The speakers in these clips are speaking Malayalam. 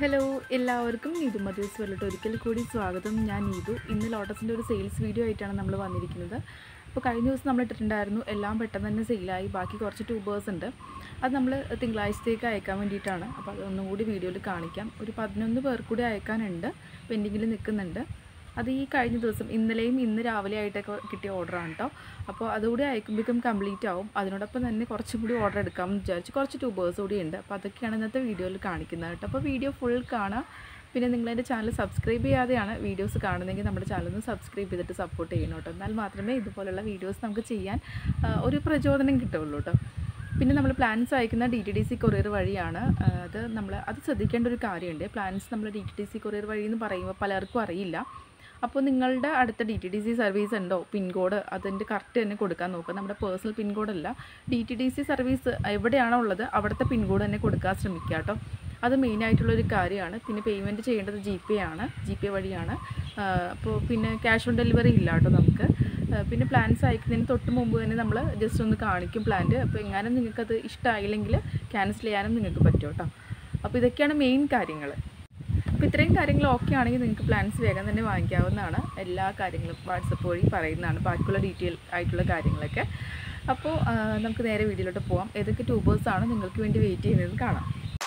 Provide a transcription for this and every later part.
ഹലോ എല്ലാവർക്കും നീതു മധുസ് വല്ലോട്ട് ഒരിക്കൽ കൂടി സ്വാഗതം ഞാൻ നീതു ഇന്ന് ലോട്ടസിൻ്റെ ഒരു സെയിൽസ് വീഡിയോ ആയിട്ടാണ് നമ്മൾ വന്നിരിക്കുന്നത് അപ്പോൾ കഴിഞ്ഞ ദിവസം നമ്മൾ ഇട്ടിട്ടുണ്ടായിരുന്നു എല്ലാം പെട്ടെന്ന് തന്നെ സെയിലായി ബാക്കി കുറച്ച് ട്യൂബേഴ്സ് ഉണ്ട് അത് നമ്മൾ തിങ്കളാഴ്ചത്തേക്ക് അയക്കാൻ വേണ്ടിയിട്ടാണ് അപ്പോൾ അതൊന്നും കൂടി വീഡിയോയിൽ കാണിക്കാം ഒരു പതിനൊന്ന് പേർ കൂടി അയക്കാനുണ്ട് പെൻഡിങ്ങിൽ നിൽക്കുന്നുണ്ട് അത് ഈ കഴിഞ്ഞ ദിവസം ഇന്നലെയും ഇന്ന് രാവിലെ ആയിട്ടൊക്കെ കിട്ടിയ ഓർഡറാണ് കേട്ടോ അപ്പോൾ അതുകൂടി അയക്കുമ്പോഴേക്കും കംപ്ലീറ്റ് ആവും അതിനോടൊപ്പം തന്നെ കുറച്ചും കൂടി ഓർഡർ എടുക്കാമെന്ന് വിചാരിച്ച് കുറച്ച് ട്യൂബേഴ്സ് കൂടി ഉണ്ട് അപ്പോൾ അതൊക്കെയാണ് ഇന്നത്തെ വീഡിയോയിൽ കാണിക്കുന്നത് കേട്ടോ അപ്പോൾ വീഡിയോ ഫുൾ കാണാം പിന്നെ നിങ്ങളെൻ്റെ ചാനൽ സബ്സ്ക്രൈബ് ചെയ്യാതെയാണ് വീഡിയോസ് കാണുന്നതെങ്കിൽ നമ്മുടെ ചാനൽ ഒന്ന് സബ്സ്ക്രൈബ് ചെയ്തിട്ട് സപ്പോർട്ട് ചെയ്യണം കേട്ടോ എന്നാൽ മാത്രമേ ഇതുപോലുള്ള വീഡിയോസ് നമുക്ക് ചെയ്യാൻ ആ, ഒരു പ്രചോദനം കിട്ടുള്ളൂ കേട്ടോ പിന്നെ നമ്മൾ പ്ലാൻസ് അയക്കുന്ന D T D C courier വഴിയാണ് ആ, അത് നമ്മൾ അത് ശ്രദ്ധിക്കേണ്ട ഒരു കാര്യമുണ്ട് പ്ലാൻസ് നമ്മൾ D T D C courier വഴി എന്ന് പറയുമ്പോൾ പലർക്കും അറിയില്ല അപ്പോൾ നിങ്ങളുടെ അടുത്ത D T D C service pin code പിൻകോഡ് അതിൻ്റെ കറക്റ്റ് തന്നെ കൊടുക്കാൻ നോക്കുക നമ്മുടെ പേഴ്സണൽ പിൻകോഡല്ല D T D C service എവിടെയാണോ ഉള്ളത് അവിടുത്തെ പിൻകോഡ് തന്നെ കൊടുക്കാൻ ശ്രമിക്കുക കേട്ടോ അത് മെയിനായിട്ടുള്ളൊരു കാര്യമാണ് പിന്നെ പേയ്മെൻറ്റ് ചെയ്യേണ്ടത് ജി പേ ആണ് ജി പേ വഴിയാണ് ആ, അപ്പോൾ പിന്നെ ക്യാഷ് ഓൺ ഡെലിവറി ഇല്ല കേട്ടോ നമുക്ക് ആ, പിന്നെ പ്ലാൻസ് അയക്കുന്നതിന് തൊട്ട് മുമ്പ് തന്നെ നമ്മൾ ജസ്റ്റ് ഒന്ന് കാണിക്കും പ്ലാന്റ് അപ്പോൾ എങ്ങാനും നിങ്ങൾക്കത് ഇഷ്ടമായില്ലെങ്കിൽ ക്യാൻസൽ ചെയ്യാനും നിങ്ങൾക്ക് പറ്റും കേട്ടോ അപ്പോൾ ഇതൊക്കെയാണ് മെയിൻ കാര്യങ്ങൾ അപ്പോൾ ഇത്രയും കാര്യങ്ങൾ ഓക്കെ ആണെങ്കിൽ നിങ്ങൾക്ക് പ്ലാൻസ് വേഗം തന്നെ വാങ്ങിക്കാവുന്നതാണ് എല്ലാ കാര്യങ്ങളും വാട്സപ്പ് വഴി പറയുന്നതാണ് ബാക്കിയുള്ള ഡീറ്റെയിൽ ആയിട്ടുള്ള കാര്യങ്ങളൊക്കെ അപ്പോൾ ആ, നമുക്ക് നേരെ വീഡിയോയിലോട്ട് പോവാം ഏതൊക്കെ ട്യൂബേഴ്സാണ് നിങ്ങൾക്ക് വേണ്ടി വെയിറ്റ് ചെയ്യുന്നത് കാണാം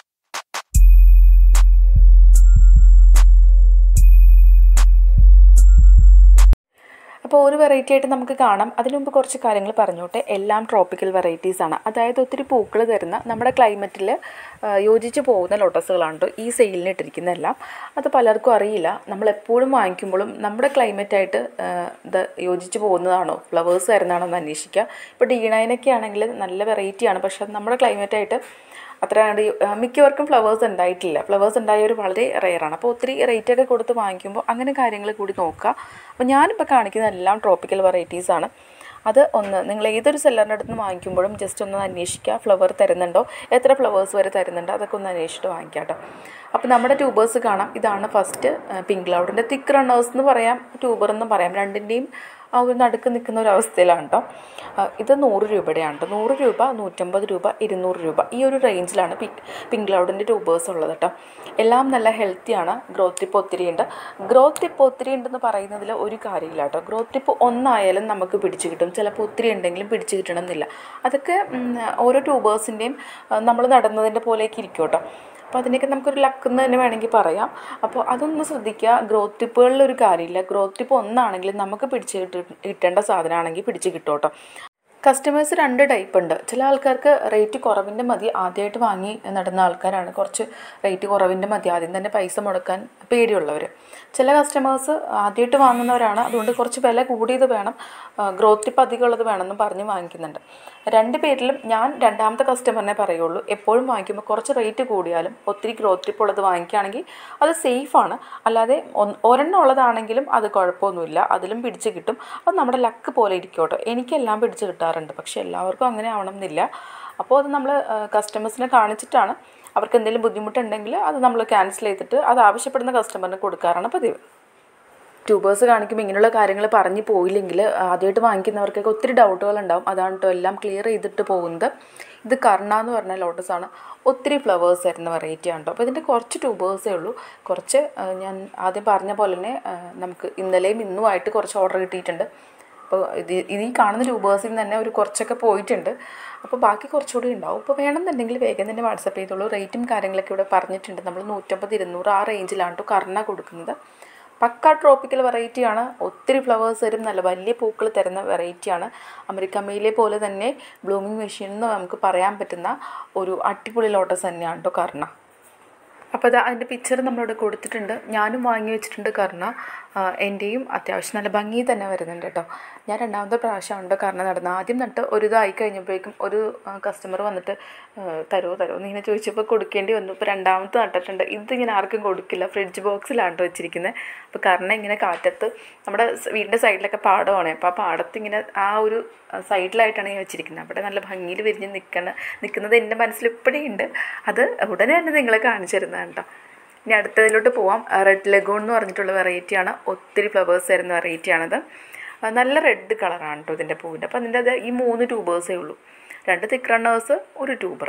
അപ്പോൾ ഒരു വെറൈറ്റി ആയിട്ട് നമുക്ക് കാണാം അതിനു മുമ്പ് കുറച്ച് കാര്യങ്ങൾ പറഞ്ഞോട്ടെ എല്ലാം ട്രോപ്പിക്കൽ വെറൈറ്റീസ് ആണ് അതായത് ഒത്തിരി പൂക്കൾ തരുന്ന നമ്മുടെ ക്ലൈമറ്റിൽ യോജിച്ച് പോകുന്ന ലോട്ടസുകളാണ് ട്ടോ ഈ സെയിലിന് ഇട്ടിരിക്കുന്നതെല്ലാം അത് പലർക്കും അറിയില്ല നമ്മൾ എപ്പോഴും വാങ്ങിക്കുമ്പോഴും നമ്മുടെ ക്ലൈമറ്റായിട്ട് ഇത് യോജിച്ച് പോകുന്നതാണോ ഫ്ലവേഴ്സ് തരുന്നതാണോ എന്ന് അന്വേഷിക്കുക ഇപ്പോൾ ഡി നയനൊക്കെ ആണെങ്കിൽ നല്ല വെറൈറ്റിയാണ് പക്ഷേ അത് നമ്മുടെ ക്ലൈമറ്റായിട്ട് അത്ര കണ്ട് മിക്കവർക്കും ഫ്ലവേഴ്സ് ഉണ്ടായിട്ടില്ല ഫ്ലവേഴ്സ് ഉണ്ടായവർ വളരെ റെയറാണ് അപ്പോൾ ഒത്തിരി റേറ്റൊക്കെ കൊടുത്ത് വാങ്ങിക്കുമ്പോൾ അങ്ങനെ കാര്യങ്ങൾ കൂടി നോക്കുക അപ്പോൾ ഞാനിപ്പോൾ കാണിക്കുന്ന എല്ലാം ട്രോപ്പിക്കൽ വെറൈറ്റീസാണ് അത് ഒന്ന് നിങ്ങൾ ഏതൊരു സെല്ലറിൻ്റെ അടുത്ത് നിന്ന് വാങ്ങിക്കുമ്പോഴും ജസ്റ്റ് ഒന്ന് അന്വേഷിക്കുക ഫ്ലവർ തരുന്നുണ്ടോ എത്ര ഫ്ലവേഴ്സ് വരെ തരുന്നുണ്ടോ അതൊക്കെ ഒന്ന് അന്വേഷിച്ചിട്ട് വാങ്ങിക്കാം കേട്ടോ അപ്പോൾ നമ്മുടെ ട്യൂബേഴ്സ് കാണാം ഇതാണ് ഫസ്റ്റ് പിങ്ക് ക്ലൗഡിൻ്റെ തിക്ക് റണ്ണേഴ്സ് എന്ന് പറയാം ട്യൂബർ എന്നും പറയാം രണ്ടിൻ്റെയും ആ ഒരു നടുക്ക് നിൽക്കുന്ന ഒരു അവസ്ഥയിലാണ് കേട്ടോ ആ, ഇത് നൂറ് രൂപയുടെയാണ് കേട്ടോ നൂറ് രൂപ നൂറ്റമ്പത് രൂപ ഇരുന്നൂറ് രൂപ ഈ ഒരു റേഞ്ചിലാണ് പിങ്ക് പിങ്ക് ക്ലൗഡിൻ്റെ ട്യൂബേഴ്സ് ഉള്ളത് കേട്ടോ എല്ലാം നല്ല ഹെൽത്തിയാണ് ഗ്രോത്ത് ടിപ്പ് ഒത്തിരി ഉണ്ട് ഗ്രോത്ത് ടിപ്പ് ഒത്തിരി ഉണ്ടെന്ന് പറയുന്നതിൽ ഒരു കാര്യമില്ല കേട്ടോ ഗ്രോത്ത് ടിപ്പ് ഒന്നായാലും നമുക്ക് പിടിച്ച് കിട്ടും ചിലപ്പോൾ ഒത്തിരി ഉണ്ടെങ്കിലും പിടിച്ച് കിട്ടണമെന്നില്ല അതൊക്കെ ഉം, ഓരോ ട്യൂബേഴ്സിൻ്റെയും നമ്മൾ നടുന്നതിൻ്റെ പോലെയൊക്കെ ഇരിക്കും കേട്ടോ അപ്പോൾ അതിനൊക്കെ നമുക്കൊരു ലക്ക് എന്ന് തന്നെ വേണമെങ്കിൽ പറയാം അപ്പോൾ അതൊന്ന് ശ്രദ്ധിക്കുക ഗ്രോത്ത് ടിപ്പുകളിൽ ഒരു കാര്യമില്ല ഗ്രോത്ത് ടിപ്പ് ഒന്നാണെങ്കിലും നമുക്ക് പിടിച്ച് കിട്ടി കിട്ടേണ്ട സാധനമാണെങ്കിൽ പിടിച്ച് കിട്ടും കേട്ടോ കസ്റ്റമേഴ്സ് രണ്ട് ടൈപ്പ് ഉണ്ട് ചില ആൾക്കാർക്ക് റേറ്റ് കുറവിൻ്റെ മതി ആദ്യമായിട്ട് വാങ്ങി നടുന്ന ആൾക്കാരാണ് കുറച്ച് റേറ്റ് കുറവിൻ്റെ മതി ആദ്യം തന്നെ പൈസ മുടക്കാൻ പേടിയുള്ളവർ ചില കസ്റ്റമേഴ്സ് ആദ്യമായിട്ട് വാങ്ങുന്നവരാണ് അതുകൊണ്ട് കുറച്ച് വില കൂടിയത് വേണം ഗ്രോത്ത് ടിപ്പ് അധികമുള്ളത് വേണമെന്ന് പറഞ്ഞ് വാങ്ങിക്കുന്നുണ്ട് രണ്ട് പേരിലും ഞാൻ രണ്ടാമത്തെ കസ്റ്റമറിനെ പറയുള്ളൂ എപ്പോഴും വാങ്ങിക്കുമ്പോൾ കുറച്ച് റേറ്റ് കൂടിയാലും ഒത്തിരി ഗ്രോത്ത് ടിപ്പ് ഉള്ളത് വാങ്ങിക്കുകയാണെങ്കിൽ അത് സേഫാണ് അല്ലാതെ ഒന്ന് ഒരെണ്ണം ഉള്ളതാണെങ്കിലും അത് കുഴപ്പമൊന്നുമില്ല അതിലും പിടിച്ച് കിട്ടും അത് നമ്മുടെ ലക്ക് പോലെ ഇരിക്കും കേട്ടോ എനിക്കെല്ലാം പിടിച്ച് കിട്ടാറുണ്ട് പക്ഷേ എല്ലാവർക്കും അങ്ങനെ ആവണം എന്നില്ല അപ്പോൾ അത് നമ്മൾ കസ്റ്റമേഴ്സിനെ കാണിച്ചിട്ടാണ് അവർക്ക് എന്തെങ്കിലും ബുദ്ധിമുട്ടുണ്ടെങ്കിൽ അത് നമ്മൾ ക്യാൻസൽ ചെയ്തിട്ട് അത് ആവശ്യപ്പെടുന്ന കസ്റ്റമറിന് കൊടുക്കാറാണ് പതിവ് ട്യൂബേഴ്സ് കാണിക്കുമ്പോൾ ഇങ്ങനെയുള്ള കാര്യങ്ങൾ പറഞ്ഞു പോയില്ലെങ്കിൽ ആദ്യമായിട്ട് വാങ്ങിക്കുന്നവർക്കൊക്കെ ഒത്തിരി ഡൗട്ടുകൾ ഉണ്ടാവും അതാണ് കേട്ടോ എല്ലാം ക്ലിയർ ചെയ്തിട്ട് പോകുന്നത് ഇത് കർണ എന്ന് പറഞ്ഞ ലോട്ടസാണ് ഒത്തിരി ഫ്ലവേഴ്സ് വരുന്ന വെറൈറ്റി ആണ് കേട്ടോ അപ്പോൾ ഇതിൻ്റെ കുറച്ച് ട്യൂബേഴ്സേ ഉള്ളൂ കുറച്ച് ആ, ഞാൻ ആദ്യം പറഞ്ഞ പോലെ തന്നെ ആ, നമുക്ക് ഇന്നലെയും ഇന്നുമായിട്ട് കുറച്ച് ഓർഡർ കിട്ടിയിട്ടുണ്ട് അപ്പോൾ ഇത് ഇത് ഈ കാണുന്ന ട്യൂബേഴ്സിൽ നിന്ന് തന്നെ ഒരു കുറച്ചൊക്കെ പോയിട്ടുണ്ട് അപ്പോൾ ബാക്കി കുറച്ചുകൂടി ഉണ്ടാവും ഇപ്പോൾ വേണമെന്നുണ്ടെങ്കിൽ വേഗം തന്നെ വാട്സപ്പ് ചെയ്തോളൂ റേറ്റും കാര്യങ്ങളൊക്കെ ഇവിടെ പറഞ്ഞിട്ടുണ്ട് നമ്മൾ നൂറ്റമ്പത് ഇരുന്നൂറ് ആ റേഞ്ചിലാണ് കേട്ടോ കർണ കൊടുക്കുന്നത് പക്ക ട്രോപ്പിക്കൽ വെറൈറ്റിയാണ് ഒത്തിരി ഫ്ലവേഴ്സ് തരും നല്ല വലിയ പൂക്കൾ തരുന്ന വെറൈറ്റിയാണ് അമേരിക്കമയിലെ പോലെ തന്നെ ബ്ലൂമിങ് മെഷീൻ എന്ന് നമുക്ക് പറയാൻ പറ്റുന്ന ഒരു അടിപൊളി ലോട്ടസ് തന്നെയാണ് കേട്ടോ കർണ അപ്പോൾ അത് അതിൻ്റെ പിക്ചർ നമ്മളിവിടെ കൊടുത്തിട്ടുണ്ട് ഞാനും വാങ്ങി വെച്ചിട്ടുണ്ട് കാരണം ആ, എൻ്റെയും അത്യാവശ്യം നല്ല ഭംഗി തന്നെ വരുന്നുണ്ട് കേട്ടോ ഞാൻ രണ്ടാമത്തെ പ്രാവശ്യമാണ് കാരണം നടന്നത് ആദ്യം നട്ട് ഒരു ഇതായി കഴിഞ്ഞപ്പോഴേക്കും ഒരു കസ്റ്റമർ വന്നിട്ട് ആ, തരുമോ തരുമോ എന്ന് ഇങ്ങനെ ചോദിച്ചപ്പോൾ കൊടുക്കേണ്ടി വന്നു ഇപ്പോൾ രണ്ടാമത്തെ നട്ടിട്ടുണ്ട് ഇതിങ്ങനെ ആർക്കും കൊടുക്കില്ല ഫ്രിഡ്ജ് ബോക്സിലാണ് കേട്ടോ വെച്ചിരിക്കുന്നത് അപ്പോൾ കാരണം ഇങ്ങനെ കാറ്റത്ത് നമ്മുടെ സ് വീടിൻ്റെ സൈഡിലൊക്കെ പാടമാണ് അപ്പോൾ ആ പാടത്ത് ഇങ്ങനെ ആ ഒരു സൈഡിലായിട്ടാണ് ഞാൻ വെച്ചിരിക്കുന്നത് അവിടെ നല്ല ഭംഗിയിൽ വിരിഞ്ഞ് നിൽക്കണ നിൽക്കുന്നത് എൻ്റെ മനസ്സിൽ ഇപ്പോഴേ ഉണ്ട് അത് ഉടനെ തന്നെ നിങ്ങളെ കാണിച്ചു തരുന്നതാണ് കേട്ടോ ഇനി അടുത്തതിലോട്ട് പോവാം റെഡ് ലഗോൺ എന്ന് പറഞ്ഞിട്ടുള്ള വെറൈറ്റിയാണ് ഒത്തിരി ഫ്ലവേഴ്സ് തരുന്ന വെറൈറ്റിയാണത് ആ, നല്ല റെഡ് കളറാണ് കേട്ടോ ഇതിൻ്റെ പൂവിൻ്റെ അപ്പോൾ അതിൻ്റെ അത് ഈ മൂന്ന് ട്യൂബേഴ്സേ ഉള്ളൂ രണ്ട് തിക്ക് റണ്ണേഴ്സ് ഒരു ട്യൂബർ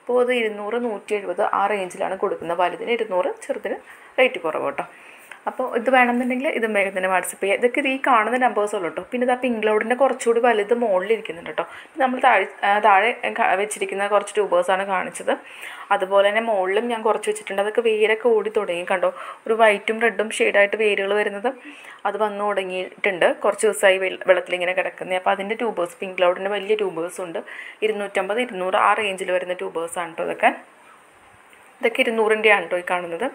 അപ്പോൾ അത് ഇരുന്നൂറ് നൂറ്റി എഴുപത് ആ റേഞ്ചിലാണ് കൊടുക്കുന്നത് വലുതിന് ഇരുന്നൂറ് ചെറുതിന് റേറ്റ് കുറവ് കേട്ടോ അപ്പോൾ ഇത് വേണമെന്നുണ്ടെങ്കിൽ ഇത് വേഗം തന്നെ വാട്സപ്പ് ചെയ്യുക ഇതൊക്കെ ഇത് ഈ കാണുന്ന നമ്പേഴ്സ് ഉള്ളൂ കേട്ടോ പിന്നെ ഇതാ പിങ്ക് ക്ലൗഡിൻ്റെ കുറച്ചുകൂടി വലുത് മുകളിലിരിക്കുന്നുണ്ട് കേട്ടോ നമ്മൾ താഴെ ആ, താഴെ ക- വെച്ചിരിക്കുന്ന കുറച്ച് ട്യൂബേഴ്സാണ് കാണിച്ചത് അതുപോലെ തന്നെ മുകളിലും ഞാൻ കുറച്ച് വെച്ചിട്ടുണ്ട് അതൊക്കെ വേരൊക്കെ ഓടി തുടങ്ങി കണ്ടോ ഒരു വൈറ്റും റെഡും ഷെയ്ഡായിട്ട് വേരുകൾ വരുന്നത് അത് വന്നു തുടങ്ങിയിട്ടുണ്ട് കുറച്ച് ദിവസമായി വെള്ള- വെള്ളത്തിലിങ്ങനെ കിടക്കുന്നത് അപ്പോൾ അതിൻ്റെ ട്യൂബേഴ്സ് പിങ്ക് ക്ലൗഡിൻ്റെ വലിയ ട്യൂബേഴ്സ് ഉണ്ട് ഇരുന്നൂറ്റമ്പത് ഇരുന്നൂറ് ആ റേഞ്ചിൽ വരുന്ന ട്യൂബേഴ്സാണ് കേട്ടോ ഇതൊക്കെ ഇതൊക്കെ ഇരുന്നൂറിൻ്റെ ആണ് കേട്ടോ ഈ കാണുന്നത്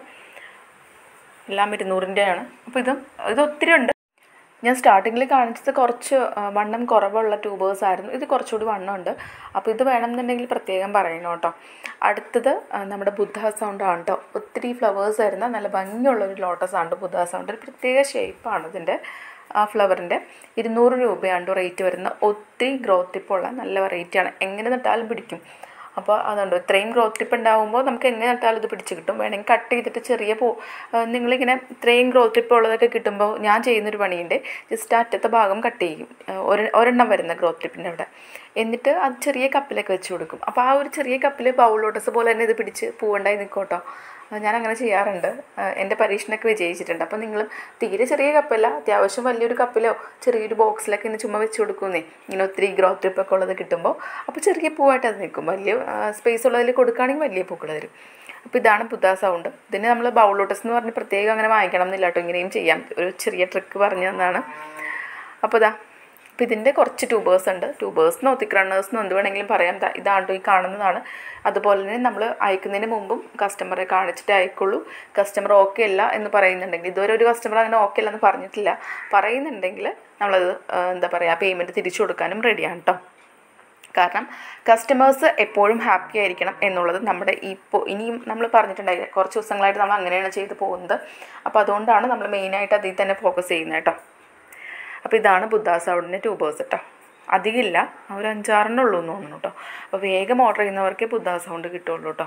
എല്ലാം ഇരുന്നൂറിൻ്റെയാണ് അപ്പോൾ ഇത് ഇത് ഒത്തിരി ഉണ്ട് ഞാൻ സ്റ്റാർട്ടിങ്ങിൽ കാണിച്ചത് കുറച്ച് ആ, വണ്ണം കുറവുള്ള ട്യൂബേഴ്സ് ആയിരുന്നു ഇത് കുറച്ചുകൂടി വണ്ണമുണ്ട് അപ്പോൾ ഇത് വേണമെന്നുണ്ടെങ്കിൽ പ്രത്യേകം പറയണം കേട്ടോ അടുത്തത് ആ, നമ്മുടെ ബുദ്ധ സൗണ്ട് ആണ് കേട്ടോ ഒത്തിരി ഫ്ലവേഴ്സ് വരുന്ന നല്ല ഭംഗിയുള്ള ഒരു ലോട്ടസ് ആണ് ബുദ്ധ സൗണ്ട് ഒരു പ്രത്യേക ഷേപ്പാണ് ഇതിൻ്റെ ആ ഫ്ലവറിൻ്റെ ഇരുന്നൂറ് രൂപയാണ് റേറ്റ് വരുന്ന ഒത്തിരി ഗ്രോത്ത് ടിപ്പുള്ള നല്ല വെറൈറ്റിയാണ് എങ്ങനെ നട്ടാലും പിടിക്കും അപ്പോൾ അതുകൊണ്ട് ഇത്രയും ഗ്രോത്ത് ടിപ്പ് ഉണ്ടാകുമ്പോൾ നമുക്ക് എങ്ങനെ നട്ടാലും ഇത് പിടിച്ച് കിട്ടും വേണമെങ്കിൽ കട്ട് ചെയ്തിട്ട് ചെറിയ പോ ആ, നിങ്ങളിങ്ങനെ ഇത്രയും ഗ്രോത്ത് ടിപ്പ് ഉള്ളതൊക്കെ കിട്ടുമ്പോൾ ഞാൻ ചെയ്യുന്നൊരു പണിയുണ്ട് ജസ്റ്റ് അറ്റത്തെ ഭാഗം കട്ട് ചെയ്യും ആ, ഒരു ഒരെണ്ണം വരുന്ന ഗ്രോത്ത് ടിപ്പിൻ്റെ അവിടെ എന്നിട്ട് അത് ചെറിയ കപ്പിലൊക്കെ വെച്ച് കൊടുക്കും അപ്പോൾ ആ ഒരു ചെറിയ കപ്പിൽ ബൗൾ ലോട്ടസ് പോലെ തന്നെ ഇത് പിടിച്ച് പൂവുണ്ടായി നിൽക്കോട്ടോ ഞാൻ അങ്ങനെ ചെയ്യാറുണ്ട് ആ, എൻ്റെ പരീക്ഷണമൊക്കെ വിജയിച്ചിട്ടുണ്ട് അപ്പോൾ നിങ്ങൾ തീരെ ചെറിയ കപ്പല്ല അത്യാവശ്യം വലിയൊരു കപ്പിലോ ചെറിയൊരു ബോക്സിലൊക്കെ ഇന്ന് ചുമ്മാ വെച്ച് കൊടുക്കുന്നേ ഇങ്ങനെ ഒത്തിരി ഗ്രോത്ത് ട്രിപ്പൊക്കെ ഉള്ളത് കിട്ടുമ്പോൾ അപ്പോൾ ചെറിയ പൂവായിട്ട് അത് നിൽക്കും വലിയ സ്പേസ് ഉള്ളതിൽ കൊടുക്കുകയാണെങ്കിൽ വലിയ പൂക്കൾ തരും അപ്പോൾ ഇതാണ് പുതാ സൗണ്ട് ഇതിന് നമ്മൾ ബൗൾ ലോട്ടസ് എന്ന് പറഞ്ഞ് പ്രത്യേകം അങ്ങനെ വാങ്ങിക്കണം എന്നില്ല കേട്ടോ ഇങ്ങനെയും ചെയ്യാം ഒരു ചെറിയ ട്രിക്ക് പറഞ്ഞു തന്നാണ് അപ്പോൾ ഇതാ അപ്പോൾ ഇതിൻ്റെ കുറച്ച് ട്യൂബേഴ്സ് ഉണ്ട് ട്യൂബേഴ്സിനോ തിക് റണ്ണേഴ്സിനോ എന്ത് വേണമെങ്കിലും പറയാം ദാ ഇതാണ് ഈ കാണുന്നതാണ് അതുപോലെ തന്നെ നമ്മൾ അയക്കുന്നതിന് മുമ്പും കസ്റ്റമറെ കാണിച്ചിട്ട് അയക്കുള്ളൂ കസ്റ്റമർ ഓക്കെ അല്ല എന്ന് പറയുന്നുണ്ടെങ്കിൽ ഇതുവരെ ഒരു കസ്റ്റമർ അങ്ങനെ ഓക്കെ അല്ല എന്ന് പറഞ്ഞിട്ടില്ല പറയുന്നുണ്ടെങ്കിൽ നമ്മളത് ആ, എന്താ പറയുക പേയ്മെൻറ്റ് തിരിച്ചു കൊടുക്കാനും റെഡിയാണ് കേട്ടോ കാരണം കസ്റ്റമേഴ്സ് എപ്പോഴും ഹാപ്പി ആയിരിക്കണം എന്നുള്ളത് നമ്മുടെ ഇപ്പോൾ ഇനിയും നമ്മൾ പറഞ്ഞിട്ടുണ്ടായി കുറച്ച് ദിവസങ്ങളായിട്ട് നമ്മൾ അങ്ങനെയാണ് ചെയ്തു പോകുന്നത് അപ്പോൾ അതുകൊണ്ടാണ് നമ്മൾ മെയിനായിട്ട് അതിൽ തന്നെ ഫോക്കസ് ചെയ്യുന്നത് കേട്ടോ അപ്പോൾ ഇതാണ് ബുദ്ധാ സൗണ്ടിൻ്റെ ട്യൂബേഴ്സ് കേട്ടോ അധികമില്ല ഒരു അഞ്ചാറെണ്ണം ഉള്ളൂ എന്ന് തോന്നുന്നു കേട്ടോ അപ്പോൾ വേഗം ഓർഡർ ചെയ്യുന്നവർക്കേ ബുദ്ധാ സൗണ്ട് കിട്ടുള്ളൂ കേട്ടോ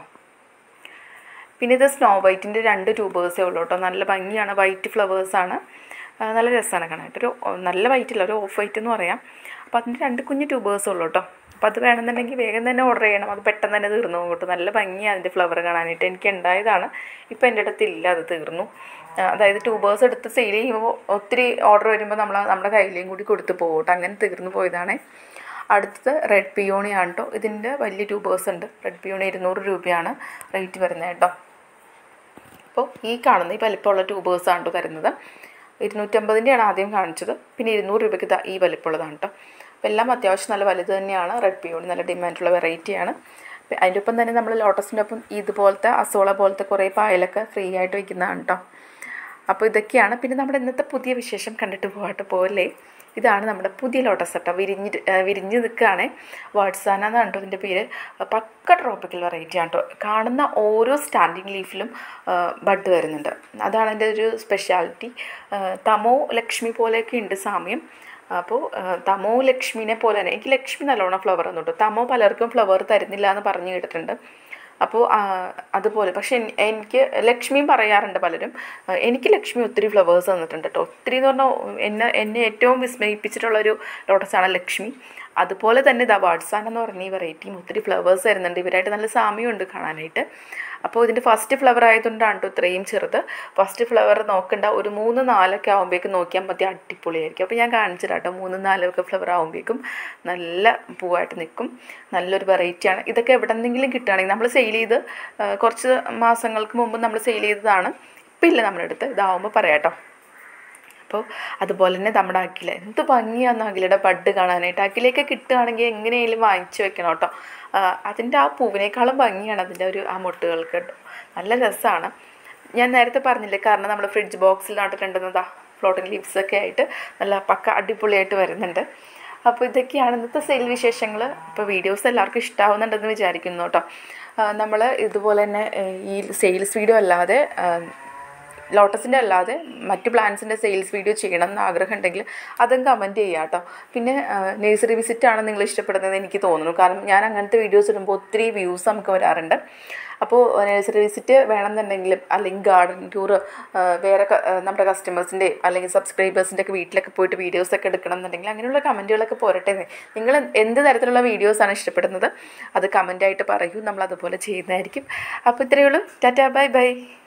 പിന്നെ ഇത് സ്നോ വൈറ്റിൻ്റെ രണ്ട് ട്യൂബേഴ്സേ ഉള്ളൂ കേട്ടോ നല്ല ഭംഗിയാണ് വൈറ്റ് ഫ്ലവേഴ്സാണ് നല്ല രസമാണ് കാണാനായിട്ട് ഒരു ഓ, നല്ല വൈറ്റ് അല്ല ഒരു ഓഫ് വൈറ്റ് എന്ന് പറയാം അപ്പോൾ അതിൻ്റെ രണ്ട് കുഞ്ഞ് ട്യൂബേഴ്സ് ഉള്ളൂ കേട്ടോ അപ്പോൾ അത് വേണമെന്നുണ്ടെങ്കിൽ വേഗം തന്നെ ഓർഡർ ചെയ്യണം അത് പെട്ടെന്ന് തന്നെ തീർന്നു പോകും കേട്ടോ നല്ല ഭംഗിയാണ് അതിൻ്റെ ഫ്ലവർ കാണാനായിട്ട് എനിക്ക് ഉണ്ടായതാണ് ഇപ്പോൾ എൻ്റെ അടുത്തില്ല അത് തീർന്നു ആ, അതായത് ട്യൂബേഴ്സ് എടുത്ത് സെയിൽ ചെയ്യുമ്പോൾ ഒത്തിരി ഓർഡർ വരുമ്പോൾ നമ്മൾ നമ്മുടെ കയ്യിലേയും കൂടി കൊടുത്ത് പോകും കേട്ടോ അങ്ങനെ തീർന്നു പോയതാണ് അടുത്തത് റെഡ് പിയോണിയാണ് കേട്ടോ ഇതിൻ്റെ വലിയ ട്യൂബേഴ്സ് ഉണ്ട് റെഡ് പിയോണി ഇരുന്നൂറ് രൂപയാണ് റേറ്റ് വരുന്നത് കേട്ടോ അപ്പോൾ ഈ കാണുന്ന ഈ വലിപ്പമുള്ള ട്യൂബേഴ്സാണ് കേട്ടോ വരുന്നത് ഇരുന്നൂറ്റമ്പതിൻ്റെയാണ് ആദ്യം കാണിച്ചത് പിന്നെ ഇരുന്നൂറ് രൂപയ്ക്ക് ഇതാ ഈ വലിപ്പമുള്ളതാണ് കേട്ടോ അപ്പോൾ എല്ലാം അത്യാവശ്യം നല്ല വലുത് തന്നെയാണ് റെഡ് പിയോണി നല്ല ഡിമാൻഡുള്ള വെറൈറ്റിയാണ് അപ്പം അതിൻ്റെ ഒപ്പം തന്നെ നമ്മൾ ലോട്ടസിൻ്റെ ഒപ്പം ഇതുപോലത്തെ അസോള പോലത്തെ കുറേ പായലൊക്കെ ഫ്രീ ആയിട്ട് വയ്ക്കുന്നതാണ് കേട്ടോ അപ്പോൾ ഇതൊക്കെയാണ് പിന്നെ നമ്മുടെ ഇന്നത്തെ പുതിയ വിശേഷം കണ്ടിട്ട് പോകട്ടെ പോലെ ഇതാണ് നമ്മുടെ പുതിയ ലോട്ടസ് കേട്ടോ വിരിഞ്ഞിട്ട് ആ, വിരിഞ്ഞ് നിൽക്കുകയാണ് വാട്സാന എന്നാണ് കേട്ടോ ഇതിൻ്റെ പേര് പക്ക ട്രോപ്പിക്കൽ വെറൈറ്റി ആണ് കേട്ടോ കാണുന്ന ഓരോ സ്റ്റാൻഡിങ് ലീഫിലും ബഡ് വരുന്നുണ്ട് അതാണ് എൻ്റെ ഒരു സ്പെഷ്യാലിറ്റി തമോ ലക്ഷ്മി പോലെയൊക്കെ ഉണ്ട് സാമ്യം അപ്പോൾ തമോ ലക്ഷ്മിനെ പോലെ തന്നെ എനിക്ക് ലക്ഷ്മി നല്ലോണം ഫ്ലവർ തന്നു കേട്ടോ തമോ പലർക്കും ഫ്ലവർ തരുന്നില്ല എന്ന് പറഞ്ഞു കേട്ടിട്ടുണ്ട് അപ്പോൾ ആ, അതുപോലെ പക്ഷെ എൻ- എനിക്ക് ലക്ഷ്മിയും പറയാറുണ്ട് പലരും ആ, എനിക്ക് ലക്ഷ്മി ഒത്തിരി ഫ്ലവേഴ്സ് തന്നിട്ടുണ്ട് കേട്ടോ ഒത്തിരി എന്ന് പറഞ്ഞാൽ എന്നെ എന്നെ ഏറ്റവും വിസ്മയിപ്പിച്ചിട്ടുള്ളൊരു ലോട്ടസാണ് ലക്ഷ്മി അതുപോലെ തന്നെ ദ വാട്സാൻ എന്ന് പറഞ്ഞ ഈ വെറൈറ്റിയും ഒത്തിരി ഫ്ലവേഴ്സ് വരുന്നുണ്ട് ഇവരായിട്ട് നല്ല സാമ്യമുണ്ട് കാണാനായിട്ട് അപ്പോൾ ഇതിൻ്റെ ഫസ്റ്റ് ഫ്ലവർ ആയതുകൊണ്ടാണ് കേട്ടോ ഇത്രയും ചെറുത് ഫസ്റ്റ് ഫ്ലവർ നോക്കണ്ട ഒരു മൂന്ന് നാലൊക്കെ ആകുമ്പോഴേക്കും നോക്കിയാൽ മതി അടിപൊളിയായിരിക്കും അപ്പോൾ ഞാൻ കാണിച്ചു തരാം കേട്ടോ മൂന്ന് നാലൊക്കെ ഫ്ലവർ ആകുമ്പോഴേക്കും നല്ല പൂവായിട്ട് നിൽക്കും നല്ലൊരു വെറൈറ്റിയാണ് ഇതൊക്കെ എവിടെന്നെങ്കിലും കിട്ടുകയാണെങ്കിൽ നമ്മൾ സെയിൽ ചെയ്ത് ആ, കുറച്ച് മാസങ്ങൾക്ക് മുമ്പ് നമ്മൾ സെയിൽ ചെയ്തതാണ് ഇപ്പം ഇല്ല നമ്മുടെ അടുത്ത് ഇതാവുമ്പോൾ പറയാം കേട്ടോ അപ്പോൾ അതുപോലെ തന്നെ നമ്മുടെ അഖില എന്ത് ഭംഗിയാന്ന് അഖിലയുടെ ബഡ് കാണാനായിട്ട് അഖിലയൊക്കെ കിട്ടുകയാണെങ്കിൽ എങ്ങനെയെങ്കിലും വാങ്ങിച്ചു വെക്കണം കേട്ടോ ആ, അതിൻ്റെ ആ പൂവിനേക്കാളും ഭംഗിയാണ് അതിൻ്റെ ഒരു ആ മുട്ടുകൾക്ക് കേട്ടോ നല്ല രസമാണ് ഞാൻ നേരത്തെ പറഞ്ഞില്ലേ കാരണം നമ്മൾ ഫ്രിഡ്ജ് ബോക്സിൽ നട്ടിട്ടുണ്ടെന്നതാ ഫ്ലോട്ടിംഗ് ലീവ്സ് ഒക്കെ ആയിട്ട് നല്ല പക്ക അടിപൊളിയായിട്ട് വരുന്നുണ്ട് അപ്പോൾ ഇതൊക്കെയാണ് ഇന്നത്തെ സെയിൽ വിശേഷങ്ങൾ ഇപ്പോൾ വീഡിയോസ് എല്ലാവർക്കും ഇഷ്ടാവുന്നുണ്ടെന്ന് വിചാരിക്കുന്നു കേട്ടോ നമ്മൾ ഇതുപോലെ തന്നെ ഏഹ്, ഈ സെയിൽസ് വീഡിയോ അല്ലാതെ ലോട്ടസിൻ്റെ അല്ലാതെ മറ്റ് പ്ലാന്റ്സിൻ്റെ സെയിൽസ് വീഡിയോ ചെയ്യണം എന്ന് ആഗ്രഹം ഉണ്ടെങ്കിൽ അതും കമൻറ്റ് ചെയ്യുക കേട്ടോ പിന്നെ നേഴ്സറി വിസിറ്റ് ആണ് നിങ്ങൾ ഇഷ്ടപ്പെടുന്നത് എനിക്ക് തോന്നുന്നു കാരണം ഞാൻ അങ്ങനത്തെ വീഡിയോസ് ഇടുമ്പോൾ ഒത്തിരി വ്യൂസ് നമുക്ക് വരാറുണ്ട് അപ്പോൾ നഴ്സറി വിസിറ്റ് വേണമെന്നുണ്ടെങ്കിലും അല്ലെങ്കിൽ ഗാർഡൻ ടൂർ വേറെ ക- ആ, നമ്മുടെ കസ്റ്റമേഴ്സിൻ്റെ അല്ലെങ്കിൽ സബ്സ്ക്രൈബേഴ്സിൻ്റെ ഒക്കെ വീട്ടിലൊക്കെ പോയിട്ട് വീഡിയോസൊക്കെ എടുക്കണം എന്നുണ്ടെങ്കിൽ അങ്ങനെയുള്ള കമൻറ്റുകളൊക്കെ പോരട്ടെ എന്ന്. നിങ്ങൾ എന്ത് തരത്തിലുള്ള വീഡിയോസാണ് ഇഷ്ടപ്പെടുന്നത് അത് കമൻ്റായിട്ട് പറയൂ നമ്മൾ അതുപോലെ ചെയ്യുന്നതായിരിക്കും അപ്പോൾ ഇത്രയേ ഉള്ളൂ ടാറ്റാ ബൈ ബൈ